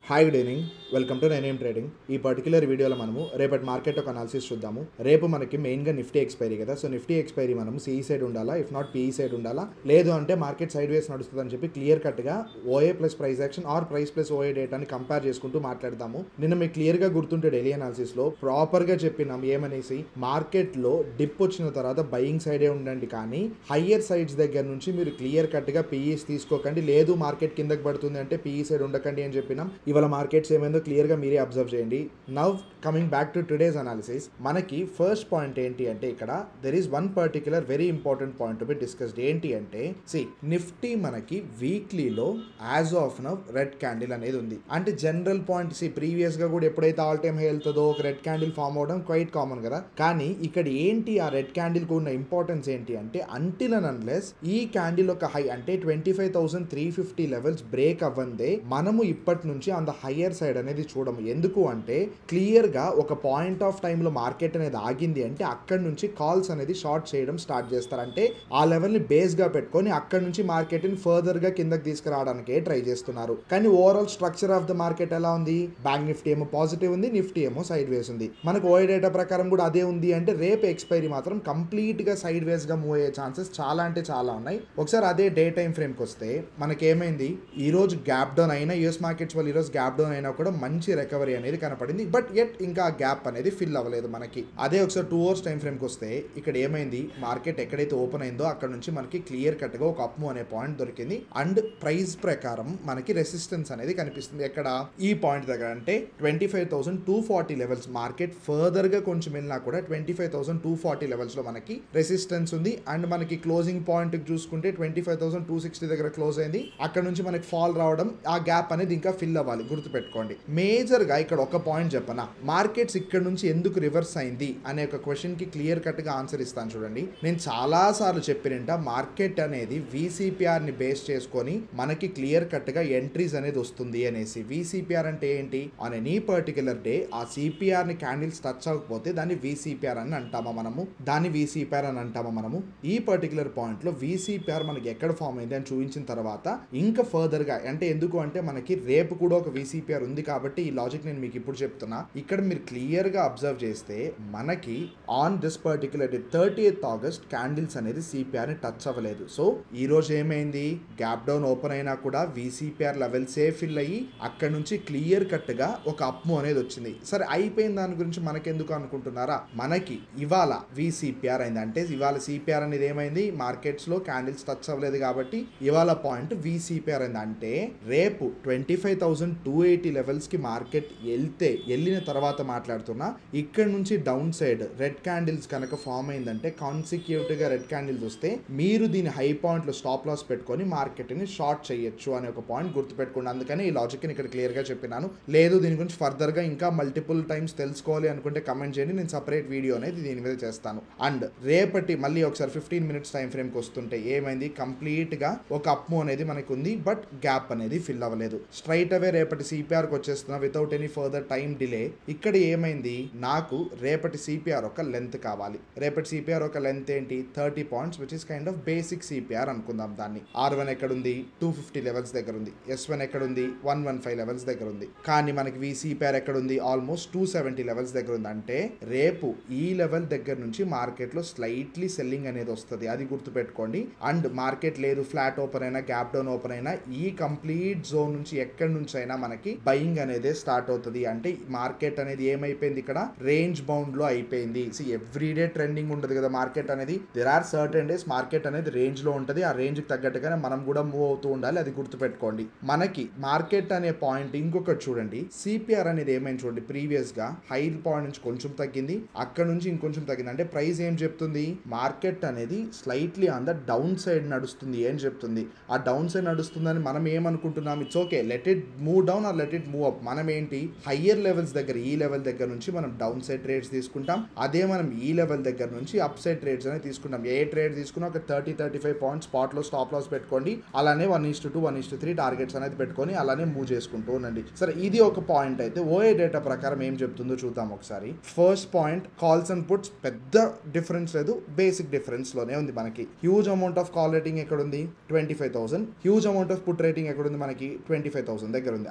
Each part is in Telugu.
hi good evening welcome to నేనేం ట్రేడింగ్ ఈ పర్టికులర్ వీడియోలో మనము రేపటి మార్కెట్ ఒక అనాలిసిస్ చూద్దాము రేపు మనకి మెయిన్గా నిఫ్టీ ఎక్స్పైరీ కదా సో నిఫ్టీ ఎక్స్పైరీ మనం సిఈ సైడ్ ఉండాలా ఇఫ్ నాట్ పీఈ సైడ్ ఉండాలా లేదు అంటే మార్కెట్ సైడ్ వేస్ నడుస్తుంది అని చెప్పి క్లియర్ కట్గా OI plus price action or price plus OI డేటాని కంపేర్ చేసుకుంటూ మాట్లాడదాము నిన్న మీకు క్లియర్గా గుర్తుంటే డైలీ అనాలిసిస్లో ప్రాపర్గా చెప్పినాం ఏమనేసి మార్కెట్లో డిప్ వచ్చిన తర్వాత బయింగ్ సైడే ఉండండి కానీ హయ్యర్ సైడ్స్ దగ్గర నుంచి మీరు క్లియర్ కట్గా పీఈస్ తీసుకోకండి లేదు మార్కెట్ కిందకి పడుతుంది అంటే పీఈ సైడ్ ఉండకండి అని చెప్పినాం ఇవాళ మార్కెట్స్ ఏమైందో క్లియర్గా మీరే అబ్జర్వ్ చేయండి now coming back to today's analysis మనకి ఫస్ట్ పాయింట్ ఏంటి అంటే ఇక్కడ there is one particular very important point to be discussed ఏంటి అంటే సి నిఫ్టీ మనకి వీక్లీలో as of now red candle అనేది ఉంది అంటే జనరల్ పాయింట్ సి ప్రీవియస్గా కూడా ఎప్పుడైతే ఆల్ టైమ్ హై వెళ్తుందో ఒక రెడ్ క్యాండిల్ ఫామ్ అవడం క్వైట్ కామన్ కదా కానీ ఇక్కడ ఏంటి ఆ రెడ్ క్యాండిల్కి ఉన్న ఇంపార్టెన్స్ ఏంటి అంటే అంటిల్ అండ్ అన్లెస్ ఈ క్యాండిల్ ఒక హై అంటే twenty five thousand three fifty levels break అవ్వందే మనము ఇప్పటి నుంచి అంత హయ్యర్ సైడ్ అనేది చూడము ఎందుకు అంటే క్లియర్గా ఒక పాయింట్ ఆఫ్ టైంలో మార్కెట్ అనేది ఆగింది అంటే అక్కడ నుంచి కాల్స్ అనేది షార్ట్ చేయడం స్టార్ట్ చేస్తారు అంటే ఆ లెవెల్ని బేస్గా పెట్టుకొని అక్కడ నుంచి మార్కెట్ని ఫర్దర్గా కిందకి తీసుకురావడానికే ట్రై చేస్తున్నారు కానీ overall structure of the market ఎలా ఉంది బ్యాంక్ నిఫ్టీ ఏమో పాజిటివ్ ఉంది నిఫ్టీ ఏమో సైడ్ వేస్ ఉంది మనకు ఓఐ డేటా ప్రకారం కూడా అదే ఉంది అంటే రేపు ఎక్స్పైరీ మాత్రం కంప్లీట్గా సైడ్ వేస్గా మూవ్ అయ్యే ఛాన్సెస్ చాలా అంటే చాలా ఉన్నాయి ఒకసారి అదే డే టైం ఫ్రేమ్కి వస్తే మనకేమైంది ఈ రోజు గ్యాప్ డౌన్ అయినా యూఎస్ మార్కెట్స్ వల్ల ఈరోజు గ్యాప్ డౌన్ అయినా కూడా మంచి రికవరీ అనేది కనపడింది బట్ ఎట్ ఇంకా గ్యాప్ అనేది ఫిల్ అవ్వలేదు మనకి అదే ఒకసారి టూ అవర్స్ టైం ఫ్రేమ్కి వస్తే ఇక్కడ ఏమైంది మార్కెట్ ఎక్కడైతే ఓపెన్ అయిందో అక్కడ నుంచి మనకి క్లియర్ కట్గా ఒక అప్ము అనే పాయింట్ దొరికింది అండ్ ప్రైస్ ప్రకారం మనకి రెసిస్టెన్స్ అనేది కనిపిస్తుంది ఎక్కడ ఈ పాయింట్ దగ్గర అంటే twenty five thousand two forty levels market further గా కొంచెం వెళ్ళినా కూడా twenty five thousand two forty levels లో మనకి రెసిస్టెన్స్ ఉంది అండ్ మనకి క్లోజింగ్ పాయింట్ చూసుకుంటే twenty five thousand two sixty దగ్గర క్లోజ్ అయింది అక్కడ నుంచి మనకి ఫాల్ రావడం ఆ గ్యాప్ అనేది ఇంకా ఫిల్ అవ్వాలి గుర్తుపెట్టుకోండి మేజర్ గా ఇక్కడ ఒక పాయింట్ చెప్పనా మార్కెట్స్ ఇక్కడ నుంచి ఎందుకు రివర్స్ అయింది అనే ఒక క్వశ్చన్ కి క్లియర్ కట్ గా ఆన్సర్ ఇస్తాను చూడండి నేను చాలా సార్లు చెప్పినంట మార్కెట్ అనేది VCPR ని బేస్ చేసుకొని మనకి క్లియర్ కట్ గా ఎంట్రీస్ అనేది వస్తుంది అనేసి విసిపిఆర్ అంటే ఏంటి ఆన్ ఎనీ పర్టికులర్ డే ఆ సిపిఆర్ ని క్యాండిల్స్ టచ్ అవ్వకపోతే దాన్ని విసిపిఆర్ అని అంటామా మనము దాన్ని విసిపిఆర్ అని అంటామా మనము ఈ పర్టికులర్ పాయింట్ లో విసిపిఆర్ మనకి ఎక్కడ ఫామ్ అయింది అని చూపించిన తర్వాత ఇంకా ఫర్దర్ గా అంటే ఎందుకు అంటే మనకి రేపు కూడా ఒక విసిపిఆర్ ఉంది కాబట్టి ఈ లాజిక్ నేను మీకు ఇప్పుడు చెప్తున్నా ఇక్కడ మీరు క్లియర్ గా అబ్జర్వ్ చేస్తే మనకి on this particular day thirty eighth August candles అనేది సిపిఆర్ ని టచ్ అవ్వలేదు సో ఈ రోజు ఏమైంది గ్యాప్ డౌన్ ఓపెన్ అయినా కూడా విసిపిఆర్ లెవెల్సే ఫిల్ అయ్యి అక్కడ నుంచి క్లియర్ కట్ గా ఒక అప్ము అనేది వచ్చింది సరే అయిపోయిన దాని గురించి మనకెందుకు అనుకుంటున్నారా మనకి ఇవాళ విసిపిఆర్ అయింది అంటే ఇవాళ సిపిఆర్ అనేది ఏమైంది మార్కెట్స్ లో క్యాండిల్స్ టచ్ అవ్వలేదు కాబట్టి ఇవాళ పాయింట్ విసిపిఆర్ అయింది అంటే రేపు twenty five thousand two eighty levels కి మార్కెట్ వెళ్తే వెళ్ళిన తర్వాత మాట్లాడుతున్నా ఇక్కడ నుంచి డౌన్ సైడ్ రెడ్ క్యాండిల్స్ కనుక ఫామ్ అయిందంటే కాన్సిక్యూటివ్ గా రెడ్ క్యాండిల్స్ వస్తే మీరు దీని హై పాయింట్ లో స్టాప్ లాస్ పెట్టుకొని మార్కెట్ ని షార్ట్ చేయొచ్చు అనే ఒక పాయింట్ గుర్తుపెట్టుకోండి అందుకని ఈ లాజిక్ ని ఇక్కడ క్లియర్ గా చెప్పినాను లేదు దీని గురించి ఫర్దర్ గా ఇంకా మల్టిపుల్ టైమ్స్ తెలుసుకోవాలి అనుకుంటే కమెంట్ చేయండి నేను సపరేట్ వీడియో అనేది దీని మీద చేస్తాను అండ్ రేపటి మళ్ళీ ఒకసారి ఫిఫ్టీన్ మినిట్స్ టైం ఫ్రేమ్ కి వస్తుంటే ఏమైంది కంప్లీట్ గా ఒక అప్ము అనేది మనకు ఉంది బట్ గ్యాప్ అనేది ఫిల్ అవ్వలేదు స్ట్రైట్ అవే రేపటి సిపిఆర్ కి వచ్చేస్తున్నా without any further time delay ఇక్కడ ఏమైంది నాకు రేపటి సిపిఆర్ ఒక లెంత్ కావాలి రేపటి సిపిఆర్ ఒక లెంత్ ఏంటి thirty points which is kind of basic CPR అనుకుందాం దాన్ని ఆర్ వన్ ఎక్కడ ఉంది టూ ఫిఫ్టీ లెవెల్స్ దగ్గర ఉంది ఎస్ వన్ ఎక్కడ ఉంది వన్ వన్ ఫైవ్ లెవెల్స్ దగ్గర ఉంది కానీ మనకి వి సిపిఆర్ ఎక్కడ ఉంది ఆల్మోస్ట్ టూ సెవెంటీ లెవెల్స్ దగ్గర ఉంది అంటే రేపు ఈ లెవెల్ దగ్గర నుంచి మార్కెట్ లో స్లైట్లీ సెల్లింగ్ అనేది వస్తుంది అది గుర్తుపెట్టుకోండి అండ్ మార్కెట్ లేదు ఫ్లాట్ ఓపెన్ అయినా గ్యాప్ డౌన్ ఓపెన్ అయినా ఈ కంప్లీట్ జోన్ నుంచి ఎక్కడి నుంచి అయినా మనకి బయింగ్ అనేది స్టార్ట్ అవుతుంది అంటే మార్కెట్ అనేది ఏమైపోయింది ఇక్కడ రేంజ్ బౌండ్ లో అయిపోయింది సి ఎవ్రీడే ట్రెండింగ్ ఉంటుంది కదా మార్కెట్ అనేది there are certain days market అనేది రేంజ్ లో ఉంటుంది ఆ రేంజ్ కి తగ్గట్టుగానే మనం కూడా మూవ్ అవుతూ ఉండాలి అది గుర్తుపెట్టుకోండి మనకి మార్కెట్ అనే పాయింట్ ఇంకొకటి చూడండి సిపిఆర్ అనేది ఏమైంది చూడండి ప్రీవియస్ గా హై పాయింట్ నుంచి కొంచెం తగ్గింది అక్కడ నుంచి ఇంకొంచెం తగ్గింది అంటే ప్రైస్ ఏం చెప్తుంది మార్కెట్ అనేది slightly on the down side నడుస్తుంది ఏం చెప్తుంది ఆ డౌన్ సైడ్ నడుస్తుందని మనం ఏమనుకుంటున్నాం it's okay let it move down or let it move up మనం ఏంటి హయ్యర్ లెవెల్స్ దగ్గర ఈ లెవెల్ దగ్గర నుంచి మనం డౌన్ సైడ్ ట్రేడ్స్ తీసుకుంటాం అదే మనం ఈ లెవెల్ దగ్గర నుంచి అప్ సైడ్ ట్రేడ్స్ అనేది తీసుకుంటాం ఏ ట్రేడ్ తీసుకున్నా ఒక thirty thirty five points spot లో స్టాప్ లాస్ పెట్టుకోండి అలానే one is two one is three targets అనేది పెట్టుకొని అలానే మూవ్ చేసుకుంటూ ఉండండి సరే ఇది ఒక పాయింట్ అయితే ఓఏ డేటా ప్రకారం ఏం చెప్తుందో చూద్దాం ఒకసారి first point calls and puts పెద్ద డిఫరెన్స్ లేదు బేసిక్ డిఫరెన్స్ లోనే ఉంది మనకి huge amount of call writing ఎక్కడ ఉంది twenty five thousand huge amount of put writing ఎక్కడ ఉంది మనకి ట్వంటీ ఫైవ్ థౌసండ్ దగ్గర ఉంది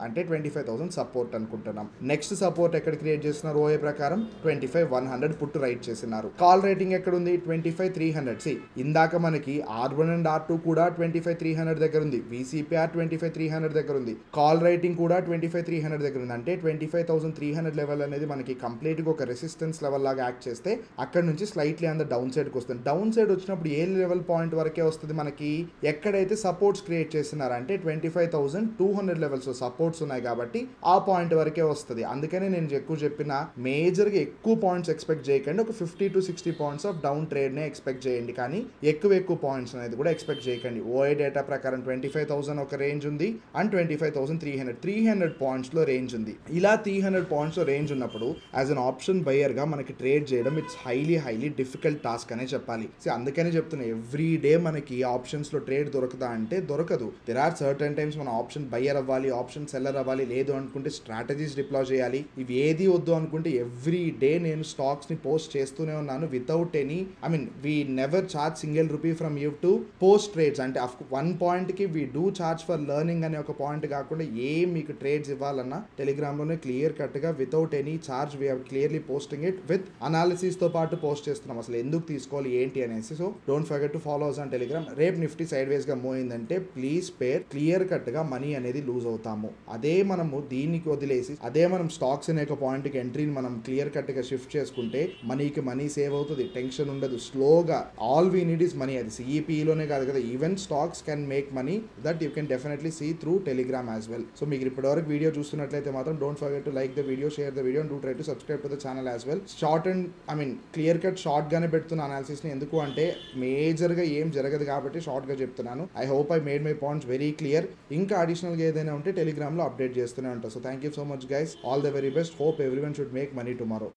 అంటే ట్వంటీ ఫైవ్ థౌసండ్ సపోర్ట్ అనుకుంటున్నాం నెక్స్ట్ సపోర్ట్ ఎక్కడ క్రియేట్ చేస్తున్నారు ఓఏ ప్రకారం twenty five one hundred put write చేసినారు కాల్ రేటింగ్ ఎక్కడ ఉంది ట్వంటీ ఫైవ్ త్రీ హండ్రెడ్ సి ఇందాక మనకి R one and R two కూడా ట్వంటీ ఫైవ్ త్రీ హండ్రెడ్ దగ్గర ఉంది VCPR twenty five three hundred దగ్గర ఉంది కాల్ రైటింగ్ కూడా ట్వంటీ ఫైవ్ త్రీ హండ్రెడ్ దగ్గర ఉంది అంటే twenty five thousand three hundred level అనేది మనకి కంప్లీట్గా ఒక రెసిస్టెన్స్ లెవెల్ లాగా యాక్ట్ చేస్తే అక్కడ నుంచి స్లైట్లీ అంత డౌన్ సైడ్కి వస్తుంది డౌన్ సైడ్ వచ్చినప్పుడు ఏ లెవెల్ పాయింట్ వరకే వస్తుంది మనకి ఎక్కడైతే సపోర్ట్స్ క్రియేట్ చేస్తున్నారంటే twenty five thousand two hundred levels supports ఉన్నాయి కాబట్టి ఆ పాయింట్ వరకే వస్తుంది అందుకనే నేను ఎక్కువ చెప్పిన మేజర్గా ఎక్కువ పాయింట్స్ ఎక్స్పెక్ట్ చేయకండి ఒక fifty to sixty points of down ట్రేడ్నే ఎక్స్పెక్ట్ చేయండి కానీ ఎక్కువ ఎక్కువ పాయింట్స్ అనేది కూడా ఎక్స్పెక్ట్ చేయకండి ఓఐ డేటా ప్రకారం ట్వంటీ ఫైవ్ థౌసండ్ ఒక రేంజ్ ఉంది and twenty five thousand three hundred three hundred పాయింట్స్లో రేంజ్ ఉంది ఇలా త్రీ హండ్రెడ్ పాయింట్స్లో రేంజ్ ఉన్నప్పుడు యాజ్ అన్ ఆప్షన్ బయర్గా మనకి ట్రేడ్ చేయడం it's highly highly difficult task అనే చెప్పాలి సో అందుకనే చెప్తున్నా ఎవ్రీ డే మనకి ఆప్షన్స్లో ట్రేడ్ దొరకదా అంటే దొరకదు దెర్ ఆర్ సర్టన్ టైమ్స్ మన ఆప్షన్ బయ్యర్ అవ్వాలి ఆప్షన్ సెల్లర్ అవ్వాలి లేదు అనుకుంటే స్ట్రాటజీస్ డిప్లాయ్ చేయాలి ఇవి ఏది వద్దు అనుకుంటే ఎవ్రీ డే నేను స్టాక్స్ని పోస్ట్ చేస్తూనే ఉన్నాను without any I mean we never charge single rupee from you to post trades అంటే వన్ పాయింట్కి we do charge for learning అనే ఒక పాయింట్ కాకుండా ఏ మీకు ట్రేడ్స్ ఇవ్వాలన్నా టెలిగ్రామ్లోనే క్లియర్ కట్గా without any charge we're clearly posting it with అనాలిసిస్తో పాటు పోస్ట్ చేస్తున్నాం అసలు ఎందుకు తీసుకోవాలి ఏంటి అనేసి so don't forget to follow us on Telegram రేపు నిఫ్టీ సైడ్ వేస్గా మూవ్ అయిందంటే ప్లీజ్ పేర్ క్లియర్ కట్గా మనీ అనేది లూజ్ అవుతాము అదే మనము దీనికి వదిలేసి అదే మనం స్టాక్స్ అనే ఒక పాయింట్కి ఎంట్రీని మనం క్లియర్ కట్గా షిఫ్ట్ చేసుకుంటే మనీకి మనీ సేవ్ అవుతుంది టెన్షన్ ఉండదు స్లోగా all we need is money అది సిఈపీలోనే కాదు కదా even stocks can make money that you can definitely see through Telegram as well so మీకు ఇప్పటివరకు వీడియో చూస్తున్నట్లయితే మాత్రం don't forget to like the video share the video do try to subscribe to the channel as well short and I mean clear cut short గానే పెడుతున్న అనాలిసిస్ని ఎందుకు అంటే మేజర్గా ఏం జరగదు కాబట్టి షార్ట్గా చెప్తున్నాను I hope I made my points very clear ఇంకా అడిషనల్గా ఏదైనా ఉంటే టెలిగ్రామ్లో అప్డేట్ చేస్తూనే ఉంటాను so thank you so much guys all the very best hope every one should make money tomorrow